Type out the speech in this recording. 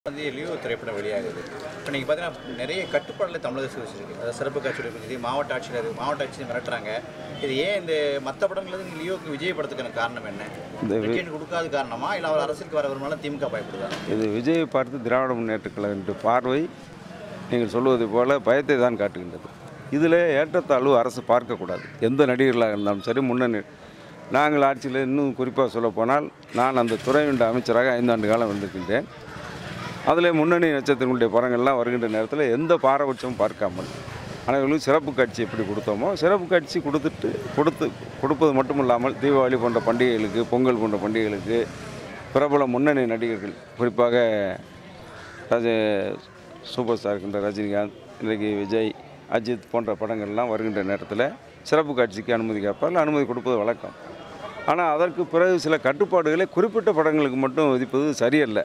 வந்து லியோ திரைப்படம் வெளியாகுது இப்போ நீங்கள் பார்த்தீங்கன்னா நிறைய கட்டுப்பாடில் தமிழக அரசு வச்சிருக்கு அதாவது சிறப்பு காட்சியுடைய விஜய் மாவட்ட ஆட்சியர் மாவட்ட ஆட்சியர் மிரட்டுறாங்க இது ஏன் இந்த மற்ற படங்கள் நீங்கள் லியோக்கு விஜய் படத்துக்கான காரணம் என்ன இந்த வி- விஜய் காது காரணமா இல்லை அவர் அரசியலுக்கு வர வருமானம் திமுக பயப்படுதா இது விஜயை பார்த்து திராவிட முன்னேற்றக் கழகத்தின் பார்வை நீங்கள் சொல்வது போல பயத்தை தான் காட்டுகின்றது இதில் ஏற்றத்தாழ்வு அரசு பார்க்கக்கூடாது எந்த நடிகர்களாக இருந்தாலும் சரி முன்னணி நாங்கள் ஆட்சியில் இன்னும் குறிப்பாக சொல்லப்போனால் நான் அந்த துறையுண்ட அமைச்சராக ஐந்தாண்டு காலம் வந்திருக்கின்றேன் அதில் முன்னணி நட்சத்திரங்களுடைய படங்கள்லாம் வருகின்ற நேரத்தில் எந்த பாரபட்சமும் பார்க்காமல் அனைவர்களும் சிறப்பு காட்சி எப்படி கொடுத்தோமோ சிறப்பு காட்சி கொடுத்துட்டு கொடுத்து கொடுப்பது மட்டும் இல்லாமல் தீபாவளி போன்ற பண்டிகைகளுக்கு பொங்கல் போன்ற பண்டிகைகளுக்கு பிரபல முன்னணி நடிகர்கள் குறிப்பாக ரஜ சூப்பர் ஸ்டார் இருக்கின்ற ரஜினிகாந்த் இன்றைக்கு விஜய் அஜித் போன்ற படங்கள்லாம் வருகின்ற நேரத்தில் சிறப்பு காட்சிக்கு அனுமதி கேட்பார்கள் அனுமதி கொடுப்பது வழக்கம் ஆனால் அதற்கு பிறகு சில கட்டுப்பாடுகளை குறிப்பிட்ட படங்களுக்கு மட்டும் விதிப்பது சரியல்ல